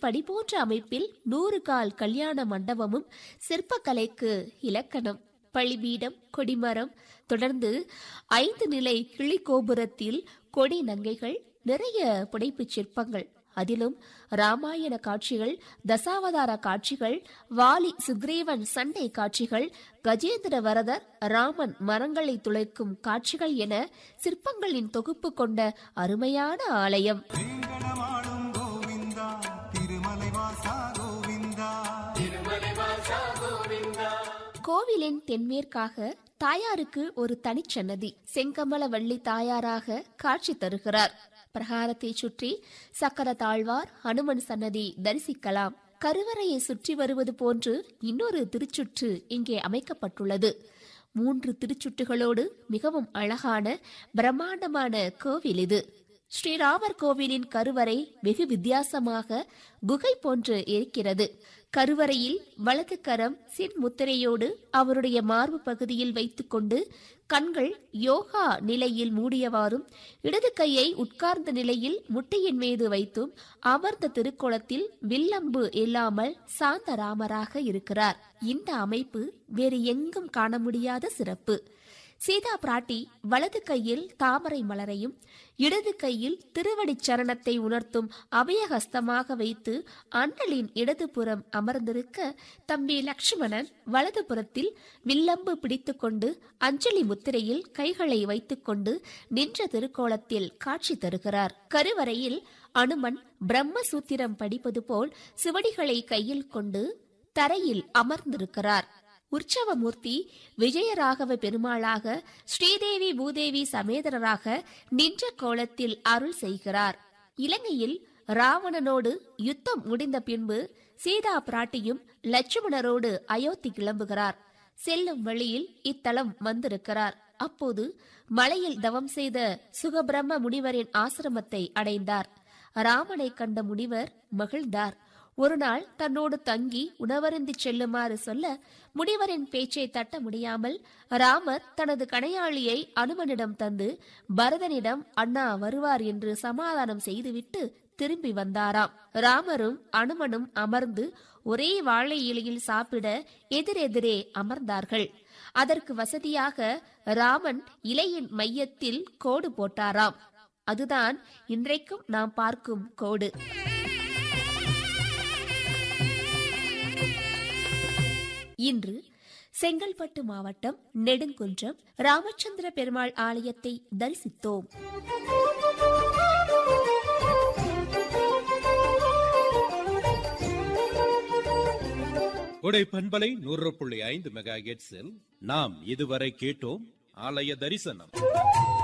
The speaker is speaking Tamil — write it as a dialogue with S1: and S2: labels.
S1: படி போன்ற அமைப்பில் நூறு கால் கல்யாண மண்டபமும் சிற்பக்கலைக்கு இலக்கணம் பழிபீடம் கொடிமரம் தொடர்ந்து ஐந்து நிலை கிளி கோபுரத்தில் கொடி நங்கைகள் நிறைய புடைப்புச் சிற்பங்கள் அதிலும் ராமாயண காட்சிகள் தசாவதார காட்சிகள் வாலி சுக்ரீவன் சண்டை காட்சிகள் கஜேந்திர வரதர் ராமன் மரங்களை துளைக்கும் காட்சிகள் என சிற்பங்களின் தொகுப்பு கொண்ட அருமையான ஆலயம்
S2: வேங்கடவாழும் கோவிந்தா திருமலை வாசா கோவிந்தா
S1: கோவிலின் தென்மேற்காக தாயாருக்கு ஒரு தனிச்சன்னதி செங்கமல வள்ளி தாயாராக காட்சி தருகிறார் பிரகாரத்தை சுற்றி சக்கர தாழ்வார் ஹனுமன் சன்னதி தரிசிக்கலாம் கருவறையை சுற்றி வருவது போன்று இன்னொரு திருச்சுற்று இங்கே அமைக்கப்பட்டுள்ளது மூன்று திருச்சுற்றுகளோடு மிகவும் அழகான பிரம்மாண்டமான கோவில் இது ஸ்ரீராமர் கோவிலின் கருவறை வெகு வித்தியாசமாக குகை போன்று இருக்கிறது கருவறையில் வலது கரம் சின் முத்திரையோடு அவருடைய மார்பு பகுதியில் வைத்துக்கொண்டு கண்கள் யோகா நிலையில் மூடியவாறும் இடது கையை உட்கார்ந்த நிலையில் முட்டையின் மீது வைத்தும் அமர்ந்த திருக்கோலத்தில் வில்லம்பு இல்லாமல் சாந்த ராமராக இருக்கிறார் இந்த அமைப்பு வேறு எங்கும் காண முடியாத சிறப்பு சீதா பிராட்டி வலது கையில் தாமரை மலரையும் இடது கையில் திருவடிச் சரணத்தை உணர்த்தும் அபயஹஸ்தமாக வைத்து அண்ணலின் இடதுபுறம் அமர்ந்திருக்க தம்பி லக்ஷ்மணன் வலதுபுறத்தில் வில்லம்பு பிடித்துக்கொண்டு அஞ்சலி முத்திரையில் கைகளை வைத்துக்கொண்டு நின்ற திருக்கோலத்தில் காட்சி தருகிறார் கருவறையில் அனுமன் பிரம்மசூத்திரம் படிப்பது போல் சிவடிகளை கையில் கொண்டு தரையில் அமர்ந்திருக்கிறார் உற்சவமூர்த்தி விஜயராகவ பெருமாளாக ஸ்ரீதேவி பூதேவி சமேதரராக நின்ற கோலத்தில் அருள் செய்கிறார் இலங்கையில் ராவணனோடு யுத்தம் முடிந்த பின்பு சீதா பிராட்டியும் லட்சுமணரோடு அயோத்தி கிளம்புகிறார் செல்லும் வழியில் இத்தலம் வந்திருக்கிறார் அப்போது மலையில் தவம் செய்த சுகபிரம்ம முனிவரின் ஆசிரமத்தை அடைந்தார் ராமனை கண்ட முனிவர் மகிழ்ந்தார் ஒரு நாள் தன்னோடு தங்கி உணவருந்தி செல்லுமாறு சொல்ல முனிவரின் பேச்சை தட்ட முடியாமல் ராமர் தனது கணையாளியை அனுமனிடம் தந்து பரதனிடம் அண்ணா வருவார் என்று சமாதானம் செய்துவிட்டு திரும்பி வந்தாராம் ராமரும் அனுமனும் அமர்ந்து ஒரே வாழை இலையில் சாப்பிட எதிரெதிரே அமர்ந்தார்கள் அதற்கு வசதியாக ராமன் இலையின் மையத்தில் கோடு போட்டாராம் அதுதான் இன்றைக்கும் நாம் பார்க்கும் கோடு இன்று செங்கல்பட்டு மாவட்டம் நெடுங்குன்றம் ராமச்சந்திர பெருமாள் ஆலயத்தை தரிசித்தோம்
S3: கொடை பண்பலை நூறு புள்ளி ஐந்து மெகா நாம் இதுவரை கேட்டோம் ஆலய தரிசனம்